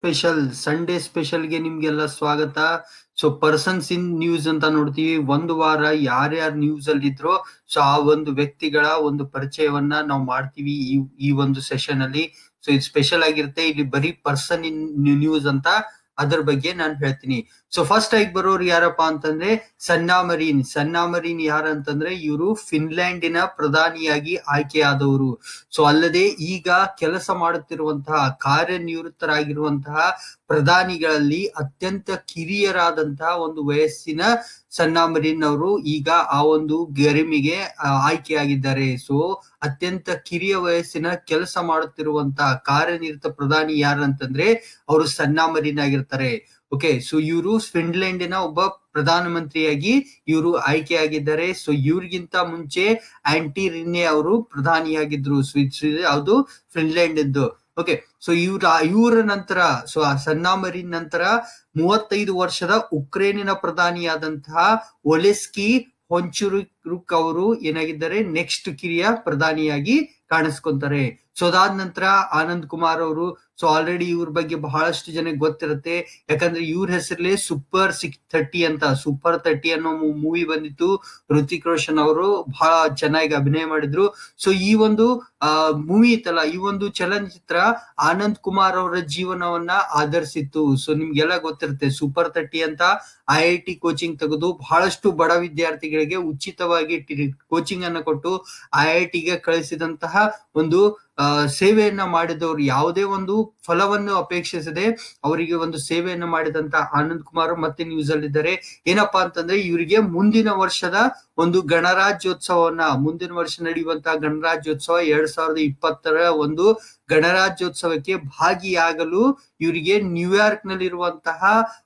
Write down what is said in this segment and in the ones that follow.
special Sunday ಸ್ಪೆಷಲ್ಗೆ ನಿಮ್ಗೆಲ್ಲ ಸ್ವಾಗತ so persons in news ಅಂತ ನೋಡ್ತೀವಿ ಒಂದು ವಾರ ಯಾರ್ಯಾರು ನ್ಯೂಸ್ ಅಲ್ಲಿ ಇದ್ರೋ ಸೊ ಆ ಒಂದು ವ್ಯಕ್ತಿಗಳ ಒಂದು ಪರಿಚಯವನ್ನ ನಾವು ಮಾಡ್ತೀವಿ ಈ ಈ ಒಂದು ಸೆಷನ್ ಅಲ್ಲಿ ಸೊ ಇದು ಸ್ಪೆಷಲ್ ಆಗಿರುತ್ತೆ ಇಲ್ಲಿ ಬರೀ ಪರ್ಸನ್ ಇನ್ ನ್ಯೂಸ್ ಅಂತ ಅದ್ರ ಬಗ್ಗೆ ನಾನು ಹೇಳ್ತೀನಿ ಸೊ ಫಸ್ಟ್ ಆಗಿ ಬರೋರು ಯಾರಪ್ಪ ಅಂತಂದ್ರೆ ಸನ್ನಾ ಮರೀನ್ ಸನ್ನಾ ಮರೀನ್ ಯಾರಂತಂದ್ರೆ ಇವರು ಫಿನ್ಲ್ಯಾಂಡಿನ ಪ್ರಧಾನಿಯಾಗಿ ಆಯ್ಕೆಯಾದವರು ಸೊ ಅಲ್ಲದೆ ಈಗ ಕೆಲಸ ಮಾಡುತ್ತಿರುವಂತಹ ಕಾರ್ಯನಿವೃತ್ತರಾಗಿರುವಂತಹ ಪ್ರಧಾನಿಗಳಲ್ಲಿ ಅತ್ಯಂತ ಕಿರಿಯರಾದಂತಹ ಒಂದು ವಯಸ್ಸಿನ ಸನ್ನಾ ಮರೀನ್ ಅವರು ಈಗ ಆ ಒಂದು ಗರಿಮೆಗೆ ಆ, ಆಯ್ಕೆಯಾಗಿದ್ದಾರೆ ಸೊ ಅತ್ಯಂತ ಕಿರಿಯ ವಯಸ್ಸಿನ ಕೆಲಸ ಮಾಡುತ್ತಿರುವಂತಹ ಕಾರ್ಯನಿರತ ಪ್ರಧಾನಿ ಯಾರಂತಂದ್ರೆ ಅವರು ಸನ್ನಾ ಮರೀನ್ ಆಗಿರ್ತಾರೆ ಓಕೆ ಸೊ ಇವರು ಫಿನ್ಲೆಂಡಿನ ಒಬ್ಬ ಪ್ರಧಾನಮಂತ್ರಿಯಾಗಿ ಇವರು ಆಯ್ಕೆಯಾಗಿದ್ದಾರೆ ಸೊ ಇವ್ರಿಗಿಂತ ಮುಂಚೆ ಆಂಟಿ ರಿನ್ನೆ ಅವರು ಪ್ರಧಾನಿಯಾಗಿದ್ರು ಸ್ವಿಸ್ ಅದು ಫಿನ್ಲೆಂಡ್ ಇದ್ದು ಓಕೆ ಸೊ ಇವ್ರ ಇವರ ನಂತರ ಸೊ ಆ ಸನ್ನಾ ಮರಿನ್ ನಂತರ ಮೂವತ್ತೈದು ವರ್ಷದ ಉಕ್ರೇನಿನ ಪ್ರಧಾನಿಯಾದಂತಹ ಒಲೆಸ್ಕಿ ಹೊಂಚುರುಕ್ ಅವರು ಏನಾಗಿದ್ದಾರೆ ನೆಕ್ಸ್ಟ್ ಕಿರಿಯ ಪ್ರಧಾನಿಯಾಗಿ ಕಾಣಿಸ್ಕೊಂತಾರೆ ಸೊ ಅದಾದ ನಂತರ ಆನಂದ್ ಕುಮಾರ್ ಅವರು ಸೊ ಆಲ್ರೆಡಿ ಇವ್ರ ಬಗ್ಗೆ ಬಹಳಷ್ಟು ಜನಕ್ಕೆ ಗೊತ್ತಿರುತ್ತೆ ಯಾಕಂದ್ರೆ ಇವ್ರ ಹೆಸರಲ್ಲೇ ಸೂಪರ್ ಸಿಕ್ಸ್ ಥರ್ಟಿ ಅಂತ ಸೂಪರ್ ತರ್ಟಿ ಅನ್ನೋ ಮೂವಿ ಬಂದಿತ್ತು ಋತಿಕ್ ರೋಷನ್ ಅವರು ಬಹಳ ಚೆನ್ನಾಗಿ ಅಭಿನಯ ಮಾಡಿದ್ರು ಸೊ ಈ ಒಂದು ಆ ಮೂವಿ ಇತ್ತಲ್ಲ ಈ ಒಂದು ಚಲನಚಿತ್ರ ಆನಂದ್ ಕುಮಾರ್ ಅವರ ಜೀವನವನ್ನ ಆಧರಿಸಿತ್ತು ಸೊ ನಿಮ್ಗೆಲ್ಲ ಗೊತ್ತಿರುತ್ತೆ ಸೂಪರ್ ತರ್ಟಿ ಅಂತ ಐ ಐ ಟಿ ಕೋಚಿಂಗ್ ತೆಗೆದು ಬಹಳಷ್ಟು ಬಡ ವಿದ್ಯಾರ್ಥಿಗಳಿಗೆ ಉಚಿತವಾಗಿ ಕೋಚಿಂಗ್ ಅನ್ನ ಕೊಟ್ಟು ಐ ಐ ಟಿಗೆ ಕಳಿಸಿದಂತಹ ಒಂದು ಆ, ಸೇವೆಯನ್ನ ಮಾಡಿದವರು ಯಾವುದೇ ಒಂದು ಫಲವನ್ನು ಅಪೇಕ್ಷಿಸದೆ ಅವರಿಗೆ ಒಂದು ಸೇವೆಯನ್ನ ಮಾಡಿದಂತ ಆನಂದ್ ಕುಮಾರ್ ಮತ್ತೆ ನ್ಯೂಸ್ ಅಲ್ಲಿದ್ದಾರೆ ಏನಪ್ಪಾ ಅಂತಂದ್ರೆ ಇವರಿಗೆ ಮುಂದಿನ ವರ್ಷದ ಒಂದು ಗಣರಾಜ್ಯೋತ್ಸವವನ್ನ ಮುಂದಿನ ವರ್ಷ ನಡೆಯುವಂತಹ ಗಣರಾಜ್ಯೋತ್ಸವ ಎರಡ್ ಸಾವಿರದ ಇಪ್ಪತ್ತರ ಒಂದು ಗಣರಾಜ್ಯೋತ್ಸವಕ್ಕೆ ಭಾಗಿಯಾಗಲು ಇವರಿಗೆ ನ್ಯೂಯಾರ್ಕ್ ನಲ್ಲಿರುವಂತಹ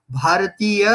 ಭಾರತೀಯ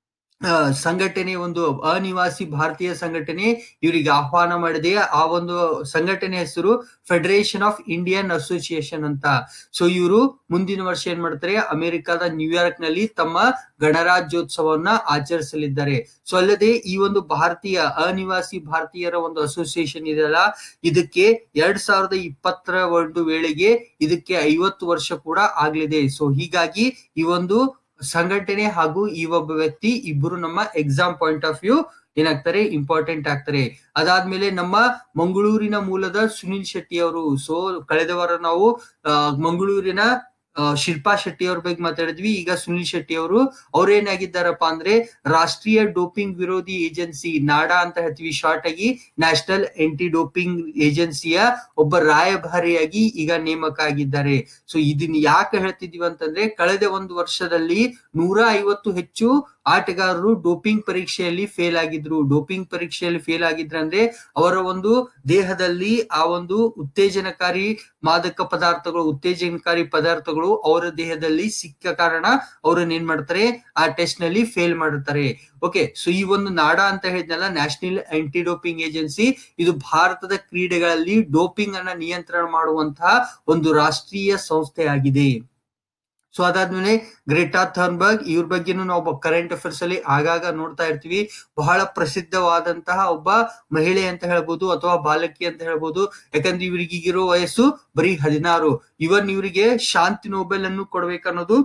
ಆ, ಸಂಘಟನೆ ಒಂದು ಅನಿವಾಸಿ ಭಾರತೀಯ ಸಂಘಟನೆ ಇವರಿಗೆ ಆಹ್ವಾನ ಮಾಡಿದೆ ಆ ಒಂದು ಸಂಘಟನೆ ಹೆಸರು ಫೆಡರೇಷನ್ ಆಫ್ ಇಂಡಿಯನ್ ಅಸೋಸಿಯೇಷನ್ ಅಂತ ಸೊ ಇವರು ಮುಂದಿನ ವರ್ಷ ಏನ್ ಮಾಡ್ತಾರೆ ಅಮೆರಿಕದ ನ್ಯೂಯಾರ್ಕ್ ನಲ್ಲಿ ತಮ್ಮ ಗಣರಾಜ್ಯೋತ್ಸವವನ್ನ ಆಚರಿಸಲಿದ್ದಾರೆ ಸೊ ಅಲ್ಲದೆ ಈ ಒಂದು ಭಾರತೀಯ ಅನಿವಾಸಿ ಭಾರತೀಯರ ಒಂದು ಅಸೋಸಿಯೇಷನ್ ಇದೆಯಲ್ಲ ಇದಕ್ಕೆ ಎರಡ್ ಸಾವಿರದ ಇಪ್ಪತ್ತರ ಒಂದು ವೇಳೆಗೆ ಇದಕ್ಕೆ ಐವತ್ತು ವರ್ಷ ಕೂಡ ಆಗ್ಲಿದೆ ಸೊ ಹೀಗಾಗಿ ಈ ಒಂದು ಸಂಘಟನೆ ಹಾಗೂ ಈ ಒಬ್ಬ ವ್ಯಕ್ತಿ ಇಬ್ಬರು ನಮ್ಮ ಎಕ್ಸಾಮ್ ಪಾಯಿಂಟ್ ಆಫ್ ವ್ಯೂ ಏನಾಗ್ತಾರೆ ಇಂಪಾರ್ಟೆಂಟ್ ಆಗ್ತಾರೆ ಅದಾದ್ಮೇಲೆ ನಮ್ಮ ಮಂಗಳೂರಿನ ಮೂಲದ ಸುನಿಲ್ ಶೆಟ್ಟಿ ಅವರು ಸೊ ಕಳೆದ ವಾರ ನಾವು ಆ, ಮಂಗಳೂರಿನ ಆ, ಶಿಲ್ಪಾ ಶೆಟ್ಟಿ ಅವ್ರ ಬಗ್ಗೆ ಮಾತಾಡಿದ್ವಿ ಈಗ ಸುನಿಲ್ ಶೆಟ್ಟಿ ಅವರು ಅವ್ರೇನಾಗಿದ್ದಾರಪ್ಪ ಅಂದ್ರೆ ರಾಷ್ಟ್ರೀಯ ಡೋಪಿಂಗ್ ವಿರೋಧಿ ಏಜೆನ್ಸಿ ನಾಡಾ ಅಂತ ಹೇಳ್ತೀವಿ ಶಾರ್ಟ್ ಆಗಿ ನ್ಯಾಷನಲ್ ಆಂಟಿ ಡೋಪಿಂಗ್ ಏಜೆನ್ಸಿಯ ಒಬ್ಬ ರಾಯಭಾರಿಯಾಗಿ ಈಗ ನೇಮಕ ಆಗಿದ್ದಾರೆ ಸೊ ಇದನ್ನ ಯಾಕೆ ಹೇಳ್ತಿದೀವಿ ಅಂತಂದ್ರೆ ಕಳೆದ ಒಂದು ವರ್ಷದಲ್ಲಿ ನೂರ ಐವತ್ತು ಹೆಚ್ಚು ಆಟಗಾರರು ಡೋಪಿಂಗ್ ಪರೀಕ್ಷೆಯಲ್ಲಿ ಫೇಲ್ ಆಗಿದ್ರು ಡೋಪಿಂಗ್ ಪರೀಕ್ಷೆಯಲ್ಲಿ ಫೇಲ್ ಆಗಿದ್ರಂದ್ರೆ ಅವರ ಒಂದು ದೇಹದಲ್ಲಿ ಆ ಒಂದು ಉತ್ತೇಜನಕಾರಿ ಮಾದಕ ಪದಾರ್ಥಗಳು ಉತ್ತೇಜನಕಾರಿ ಪದಾರ್ಥಗಳು ಅವರ ದೇಹದಲ್ಲಿ ಸಿಕ್ಕ ಕಾರಣ ಅವ್ರನ್ನ ಏನ್ ಮಾಡ್ತಾರೆ ಆ ಟೆಸ್ಟ್ ನಲ್ಲಿ ಫೇಲ್ ಮಾಡಿರ್ತಾರೆ ಓಕೆ ಸೊ ಈ ಒಂದು ನಾಡಾ ಅಂತ ಹೇಳಿದ್ನಲ್ಲ ನ್ಯಾಷನಲ್ ಆಂಟಿ ಡೋಪಿಂಗ್ ಏಜೆನ್ಸಿ ಇದು ಭಾರತದ ಕ್ರೀಡೆಗಳಲ್ಲಿ ಡೋಪಿಂಗ್ ಅನ್ನ ನಿಯಂತ್ರಣ ಮಾಡುವಂತಹ ಒಂದು ರಾಷ್ಟ್ರೀಯ ಸಂಸ್ಥೆ ಆಗಿದೆ ಸೊ ಅದಾದ್ಮೇಲೆ ಗ್ರೇಟಾ ಥರ್ನ್ಬರ್ಗ್ ಇವ್ರ ಬಗ್ಗೆನೂ ನಾವು ಕರೆಂಟ್ ಅಫೇರ್ಸ್ ಅಲ್ಲಿ ಆಗಾಗ ನೋಡ್ತಾ ಇರ್ತೀವಿ ಬಹಳ ಪ್ರಸಿದ್ಧವಾದಂತಹ ಒಬ್ಬ ಮಹಿಳೆ ಅಂತ ಹೇಳ್ಬೋದು ಅಥವಾ ಬಾಲಕಿ ಅಂತ ಹೇಳ್ಬೋದು ಯಾಕಂದ್ರೆ ಇವ್ರಿಗೆ ಈಗಿರೋ ವಯಸ್ಸು ಬರೀ ಹದಿನಾರು ಇವನ್ ಇವರಿಗೆ ಶಾಂತಿ ನೋಬೆಲ್ ಅನ್ನು ಕೊಡ್ಬೇಕನ್ನೋದು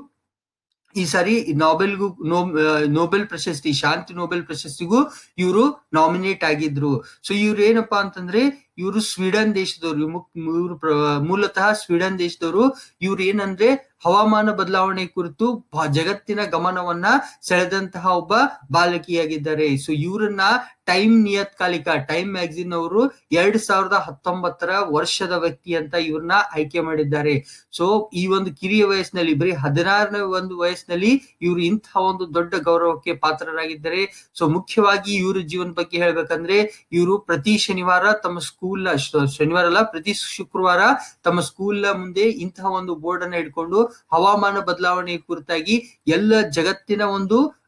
ಈ ಸಾರಿ ನಾಬೆಲ್ಗೂ ನೋಬೆಲ್ ಪ್ರಶಸ್ತಿ ಶಾಂತಿ ನೋಬೆಲ್ ಪ್ರಶಸ್ತಿಗೂ ಇವರು ನಾಮಿನೇಟ್ ಆಗಿದ್ರು ಸೊ ಇವ್ರು ಏನಪ್ಪಾ ಅಂತಂದ್ರೆ ಇವರು ಸ್ವೀಡನ್ ದೇಶದವರು ಇವರು ಮೂಲತಃ ಸ್ವೀಡನ್ ದೇಶದವರು ಇವ್ರು ಏನಂದ್ರೆ ಹವಾಮಾನ ಬದಲಾವಣೆ ಕುರಿತು ಬ- ಜಗತ್ತಿನ ಗಮನವನ್ನ ಸೆಳೆದಂತಹ ಒಬ್ಬ ಬಾಲಕಿಯಾಗಿದ್ದಾರೆ ಸೊ ಇವ್ರನ್ನ ಟೈಮ್ ನಿಯತ್ಕಾಲಿಕ ಟೈಮ್ ಮ್ಯಾಗಝಿನ್ ಅವರು ಎರಡ್ ಸಾವಿರದ ಹತ್ತೊಂಬತ್ತರ ವರ್ಷದ ವ್ಯಕ್ತಿ ಅಂತ ಇವ್ರನ್ನ ಆಯ್ಕೆ ಮಾಡಿದ್ದಾರೆ ಸೊ ಈ ಒಂದು ಕಿರಿಯ ವಯಸ್ಸಿನಲ್ಲಿ ಬರೀ ಹದಿನಾರನೇ ಒಂದು ವಯಸ್ಸಿನಲ್ಲಿ ಇವರು ಇಂತಹ ಒಂದು ದೊಡ್ಡ ಗೌರವಕ್ಕೆ ಪಾತ್ರರಾಗಿದ್ದಾರೆ ಸೊ ಮುಖ್ಯವಾಗಿ ಇವ್ರ ಜೀವನ ಬಗ್ಗೆ ಹೇಳ್ಬೇಕಂದ್ರೆ ಇವರು ಪ್ರತಿ ಶನಿವಾರ ತಮ್ಮ ಸ್ಕೂಲ್ ಶನಿವಾರ ಅಲ್ಲ ಪ್ರತಿ ಶುಕ್ರವಾರ ತಮ್ಮ ಸ್ಕೂಲ್ ಮುಂದೆ ಇಂತಹ ಒಂದು ಬೋರ್ಡ್ ಅನ್ನ ಇಟ್ಕೊಂಡು ಹವಾಮಾನ ಬದಲಾವಣೆ ಕುರಿತಾಗಿ ಎಲ್ಲ ಜಗತ್ತಿನ ಒಂದು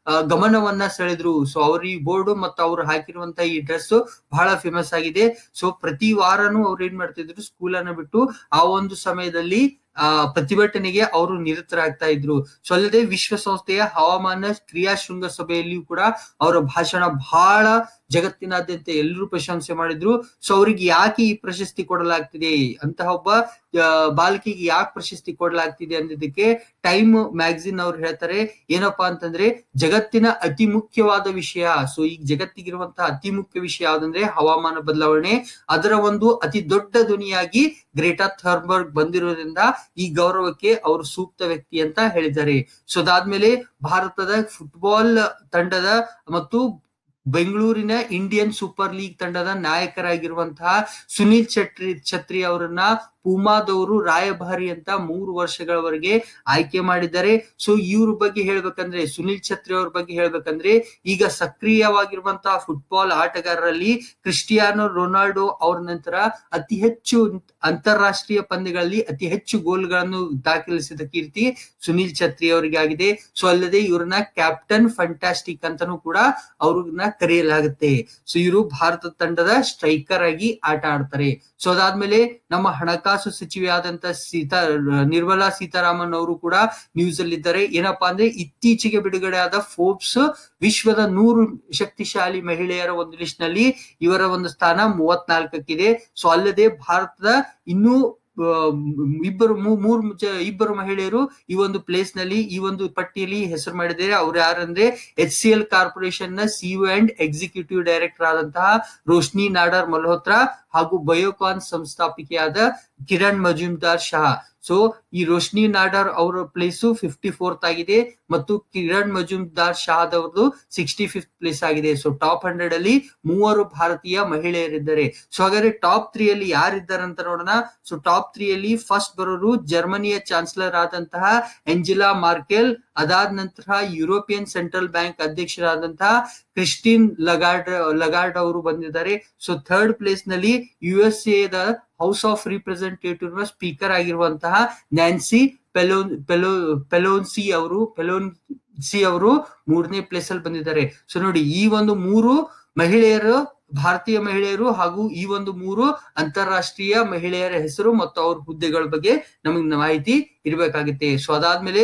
ಆ, ಗಮನವನ್ನ ಸೆಳೆದ್ರು ಸೊ ಅವ್ರ ಈ ಬೋರ್ಡ್ ಮತ್ತು ಅವ್ರು ಹಾಕಿರುವಂತ ಈ ಡ್ರೆಸ್ ಬಹಳ ಫೇಮಸ್ ಆಗಿದೆ ಸೊ ಪ್ರತಿ ವಾರನೂ ಅವ್ರು ಏನ್ ಮಾಡ್ತಿದ್ರು ಸ್ಕೂಲ್ ಅನ್ನ ಬಿಟ್ಟು ಆ ಒಂದು ಸಮಯದಲ್ಲಿ ಆ ಪ್ರತಿಭಟನೆಗೆ ಅವರು ನಿರತರಾಗ್ತಾ ಇದ್ರು ಸೊ ಅಲ್ಲದೆ ವಿಶ್ವಸಂಸ್ಥೆಯ ಹವಾಮಾನ ಕ್ರಿಯಾ ಶೃಂಗಸಭೆಯಲ್ಲಿಯೂ ಕೂಡ ಅವರ ಭಾಷಣ ಬಹಳ ಜಗತ್ತಿನಾದ್ಯಂತ ಎಲ್ಲರೂ ಪ್ರಶಂಸೆ ಮಾಡಿದ್ರು ಸೊ ಅವ್ರಿಗೆ ಯಾಕೆ ಈ ಪ್ರಶಸ್ತಿ ಕೊಡಲಾಗ್ತಿದೆ ಅಂತಹ ಒಬ್ಬ ಆ, ಬಾಲಕಿಗೆ ಯಾಕೆ ಪ್ರಶಸ್ತಿ ಕೊಡಲಾಗ್ತಿದೆ ಅನ್ನೋದಕ್ಕೆ ಟೈಮ್ ಮ್ಯಾಗಝಿನ್ ಅವ್ರು ಹೇಳ್ತಾರೆ ಏನಪ್ಪಾ ಅಂತಂದ್ರೆ ಜಗತ್ತಿನ ಅತಿ ಮುಖ್ಯವಾದ ವಿಷಯ ಸೊ ಈಗ ಜಗತ್ತಿಗಿರುವಂತಹ ಅತಿ ಮುಖ್ಯ ವಿಷಯ ಯಾವ್ದಂದ್ರೆ ಹವಾಮಾನ ಬದಲಾವಣೆ ಅದರ ಒಂದು ಅತಿ ದೊಡ್ಡ ಧ್ವನಿಯಾಗಿ ಗ್ರೇಟಾ ಥರ್ಬರ್ಗ್ ಬಂದಿರೋದ್ರಿಂದ ಈ ಗೌರವಕ್ಕೆ ಅವರು ಸೂಕ್ತ ವ್ಯಕ್ತಿ ಅಂತ ಹೇಳಿದ್ದಾರೆ ಸೊ ಅದಾದ್ಮೇಲೆ ಭಾರತದ ಫುಟ್ಬಾಲ್ ತಂಡದ ಮತ್ತು ಬೆಂಗಳೂರಿನ ಇಂಡಿಯನ್ ಸೂಪರ್ ಲೀಗ್ ತಂಡದ ನಾಯಕರಾಗಿರುವಂತಹ ಸುನಿಲ್ ಛತ್ರಿ ಛತ್ರಿ ಅವರನ್ನ ಪೂಮಾದವರು ರಾಯಭಾರಿ ಅಂತ ಮೂರು ವರ್ಷಗಳವರೆಗೆ ಆಯ್ಕೆ ಮಾಡಿದ್ದಾರೆ ಸೊ ಇವ್ರ ಬಗ್ಗೆ ಹೇಳ್ಬೇಕಂದ್ರೆ ಸುನಿಲ್ ಛತ್ರಿ ಅವ್ರ ಬಗ್ಗೆ ಹೇಳ್ಬೇಕಂದ್ರೆ ಈಗ ಸಕ್ರಿಯವಾಗಿರುವಂತಹ ಫುಟ್ಬಾಲ್ ಆಟಗಾರರಲ್ಲಿ ಕ್ರಿಸ್ಟಿಯಾನೋ ರೊನಾಲ್ಡೋ ಅವ್ರ ನಂತರ ಅತಿ ಹೆಚ್ಚು ಅಂತಾರಾಷ್ಟ್ರೀಯ ಪಂದ್ಯಗಳಲ್ಲಿ ಅತಿ ಹೆಚ್ಚು ಗೋಲ್ಗಳನ್ನು ದಾಖಲಿಸಿದ ಕೀರ್ತಿ ಸುನಿಲ್ ಛತ್ರಿ ಅವರಿಗೆ ಆಗಿದೆ ಸೊ ಅಲ್ಲದೆ ಇವ್ರನ್ನ ಕ್ಯಾಪ್ಟನ್ ಫಂಟಾಸ್ಟಿಕ್ ಅಂತಾನೂ ಕೂಡ ಅವ್ರನ್ನ ಕರೆಯಲಾಗುತ್ತೆ ಸೊ ಇವರು ಭಾರತ ತಂಡದ ಸ್ಟ್ರೈಕರ್ ಆಗಿ ಆಟ ಆಡ್ತಾರೆ ಸೊ ಅದಾದ್ಮೇಲೆ ನಮ್ಮ ಹಣಕಾಸು ಸಚಿವೆ ಆದಂತ ಸೀತಾ ನಿರ್ಮಲಾ ಸೀತಾರಾಮನ್ ಅವರು ಕೂಡ ನ್ಯೂಸ್ ಅಲ್ಲಿ ಇದ್ದಾರೆ ಏನಪ್ಪಾ ಅಂದ್ರೆ ಇತ್ತೀಚೆಗೆ ಬಿಡುಗಡೆ ಆದ ಫೋರ್ಬ್ಸ್ ವಿಶ್ವದ ನೂರು ಶಕ್ತಿಶಾಲಿ ಮಹಿಳೆಯರ ಒಂದು ಲಿಸ್ಟ್ ನಲ್ಲಿ ಇವರ ಒಂದು ಸ್ಥಾನ ಮೂವತ್ನಾಲ್ಕಕ್ಕಿದೆ ಸೊ ಅಲ್ಲದೆ ಭಾರತದ ಇನ್ನೂ ಆ, ಇಬ್ಬರು ಮೂ- ಮೂರು ಜ- ಇಬ್ಬರು ಮಹಿಳೆಯರು ಈ ಒಂದು ಪ್ಲೇಸ್ ನಲ್ಲಿ ಈ ಒಂದು ಪಟ್ಟಿಯಲ್ಲಿ ಹೆಸರು ಮಾಡಿದ್ದಾರೆ ಅವ್ರು ಯಾರಂದ್ರೆ ಎಚ್ ಸಿ ಎಲ್ ಕಾರ್ಪೊರೇಷನ್ ನ ಸಿಇಒ ಅಂಡ್ ಎಕ್ಸಿಕ್ಯೂಟಿವ್ ಡೈರೆಕ್ಟರ್ ಆದಂತಹ ರೋಶ್ನಿ ನಾಡರ್ ಮಲ್ಹೋತ್ರಾ ಹಾಗೂ ಬಯೋಕಾನ್ ಸಂಸ್ಥಾಪಿಕೆಯಾದ ಕಿರಣ್ ಮಜುಮ್ದಾರ್ ಶಾ ಸೊ ಈ ರೋಶ್ನಿ ನಾಡರ್ ಅವರ ಪ್ಲೇಸು ಫಿಫ್ಟಿ ಫೋರ್ತ್ ಆಗಿದೆ ಮತ್ತು ಕಿರಣ್ ಮಜುಮ್ದಾರ್ ಶಾದ್ ಅವ್ರದ್ದು ಸಿಕ್ಸ್ಟಿ ಫಿಫ್ತ್ ಪ್ಲೇಸ್ ಆಗಿದೆ ಸೊ ಟಾಪ್ ಹಂಡ್ರೆಡ್ ಅಲ್ಲಿ ಮೂವರು ಭಾರತೀಯ ಮಹಿಳೆಯರಿದ್ದಾರೆ ಸೊ ಹಾಗಾದ್ರೆ ಟಾಪ್ ತ್ರೀ ಅಲ್ಲಿ ಯಾರಿದ್ದಾರೆ ಅಂತ ನೋಡೋಣ ಸೊ ಟಾಪ್ ತ್ರೀ ಅಲ್ಲಿ ಫಸ್ಟ್ ಬರೋರು ಜರ್ಮನಿಯ ಚಾನ್ಸಲರ್ ಆದಂತಹ ಎಂಜಿಲಾ ಮಾರ್ಕೆಲ್ ಅದಾದ ನಂತರ ಯುರೋಪಿಯನ್ ಸೆಂಟ್ರಲ್ ಬ್ಯಾಂಕ್ ಅಧ್ಯಕ್ಷರಾದಂತಹ ಕ್ರಿಸ್ಟಿನ್ ಲಗಾರ್ಡ್ ಲಗಾರ್ಡ್ ಅವರು ಬಂದಿದ್ದಾರೆ ಸೊ ಥರ್ಡ್ ಪ್ಲೇಸ್ ನಲ್ಲಿ ಯು ಎಸ್ ಎದ ಹೌಸ್ ಆಫ್ ರಿಪ್ರೆಸೆಂಟೇಟಿವ್ ನ ಸ್ಪೀಕರ್ ಆಗಿರುವಂತಹ ನ್ಯಾನ್ಸಿ ಪೆಲೋನ್ ಪೆಲೋ ಪೆಲೋನ್ಸಿ ಅವರು ಪೆಲೋನ್ಸಿ ಅವರು ಮೂರನೇ ಪ್ಲೇಸ್ ಅಲ್ಲಿ ಬಂದಿದ್ದಾರೆ ಸೊ ನೋಡಿ ಈ ಒಂದು ಮೂರು ಮಹಿಳೆಯರು ಭಾರತೀಯ ಮಹಿಳೆಯರು ಹಾಗೂ ಈ ಒಂದು ಮೂರು ಅಂತಾರಾಷ್ಟ್ರೀಯ ಮಹಿಳೆಯರ ಹೆಸರು ಮತ್ತು ಅವ್ರ ಹುದ್ದೆಗಳ ಬಗ್ಗೆ ನಮಗೆ ಮಾಹಿತಿ ಇರಬೇಕಾಗುತ್ತೆ ಸೊ ಅದಾದ್ಮೇಲೆ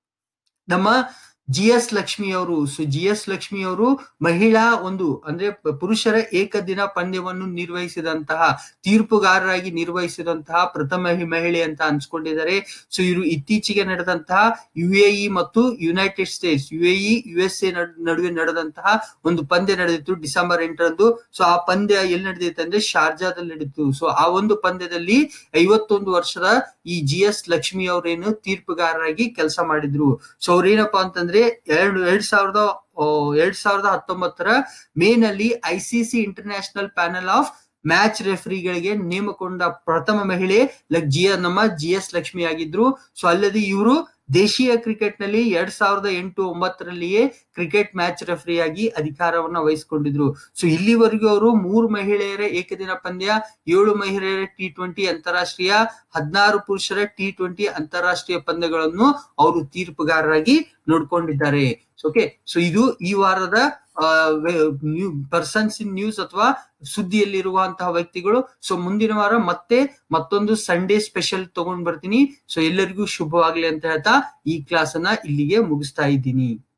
ನಮ್ಮ ಜಿ ಎಸ್ ಲಕ್ಷ್ಮಿ ಅವರು ಸೊ ಜಿ ಎಸ್ ಲಕ್ಷ್ಮಿ ಅವರು ಮಹಿಳಾ ಒಂದು ಅಂದ್ರೆ ಪ- ಪುರುಷರ ಏಕದಿನ ಪಂದ್ಯವನ್ನು ನಿರ್ವಹಿಸಿದಂತಹ ತೀರ್ಪುಗಾರರಾಗಿ ನಿರ್ವಹಿಸಿದಂತಹ ಪ್ರಥಮ ಮಹಿ- ಮಹಿಳೆ ಅಂತ ಅನ್ಸ್ಕೊಂಡಿದ್ದಾರೆ ಸೊ ಇವರು ಇತ್ತೀಚೆಗೆ ನಡೆದಂತಹ ಯು ಎಇ ಮತ್ತು United States U A E U S A ನಡುವೆ ನಡೆದಂತಹ ಒಂದು ಪಂದ್ಯ ನಡೆದಿತ್ತು ಡಿಸೆಂಬರ್ ಎಂಟರಂದು ಸೊ ಆ ಪಂದ್ಯ ಎಲ್ಲಿ ನಡೆದಿತ್ತು ಅಂದ್ರೆ ಶಾರ್ಜಾದಲ್ಲಿ ನಡೀತು ಸೊ ಆ ಒಂದು ಪಂದ್ಯದಲ್ಲಿ ಐವತ್ತೊಂದು ವರ್ಷದ ಈ ಜಿ ಎಸ್ ಲಕ್ಷ್ಮಿ ಅವರೇನು ತೀರ್ಪುಗಾರರಾಗಿ ಕೆಲಸ ಮಾಡಿದ್ರು ಸೊ ಅವ್ರೇನಪ್ಪಾ ಅಂತಂದ್ರೆ ಎರಡು ಎರಡ್ ಸಾವಿರದ ಆ, ಎರಡ್ ಸಾವಿರದ ಹತ್ತೊಂಬತ್ತರ ಮೇ ನಲ್ಲಿ ICC international panel of match ರೆಫರಿಗಳಿಗೆ ನೇಮಕೊಂಡ ಪ್ರಥಮ ಮಹಿಳೆ ಲ- ಜಿ ನಮ್ಮ ಜಿ ಎಸ್ ಲಕ್ಷ್ಮಿ ಆಗಿದ್ರು ಸೊ ಅಲ್ಲದೆ ಇವರು ದೇಶೀಯ ಕ್ರಿಕೆಟ್ ನಲ್ಲಿ ಎರಡ್ ಸಾವಿರದ ಎಂಟು ಒಂಬತ್ತರಲ್ಲಿಯೇ ಕ್ರಿಕೆಟ್ ಮ್ಯಾಚ್ ರೆಫರಿ ಆಗಿ ಅಧಿಕಾರವನ್ನ ವಹಿಸಿಕೊಂಡಿದ್ರು ಸೊ ಇಲ್ಲಿವರೆಗೂ ಅವರು ಮೂರು ಮಹಿಳೆಯರ ಏಕದಿನ ಪಂದ್ಯ ಏಳು ಮಹಿಳೆಯರ ಟಿ ಟ್ವೆಂಟಿ ಅಂತಾರಾಷ್ಟ್ರೀಯ ಹದಿನಾರು ಪುರುಷರ ಟಿ ಟ್ವೆಂಟಿ ಅಂತಾರಾಷ್ಟ್ರೀಯ ಪಂದ್ಯಗಳನ್ನು ಅವರು ತೀರ್ಪುಗಾರರಾಗಿ ನೋಡ್ಕೊಂಡಿದ್ದಾರೆ ಓಕೆ ಸೊ ಇದು ಈ ವಾರದ ಪರ್ಸನ್ಸ್ ಇನ್ ನ್ಯೂಸ್ ಅಥವಾ ಸುದ್ದಿಯಲ್ಲಿರುವಂತಹ ವ್ಯಕ್ತಿಗಳು ಸೊ ಮುಂದಿನ ವಾರ ಮತ್ತೆ ಮತ್ತೊಂದು ಸಂಡೇ ಸ್ಪೆಷಲ್ ತಗೊಂಡ್ ಬರ್ತೀನಿ ಸೊ ಎಲ್ಲರಿಗೂ ಶುಭವಾಗ್ಲಿ ಅಂತ ಹೇಳ್ತಾ ಈ ಕ್ಲಾಸ್ ಅನ್ನ ಇಲ್ಲಿಗೆ ಮುಗಿಸ್ತಾ ಇದ್ದೀನಿ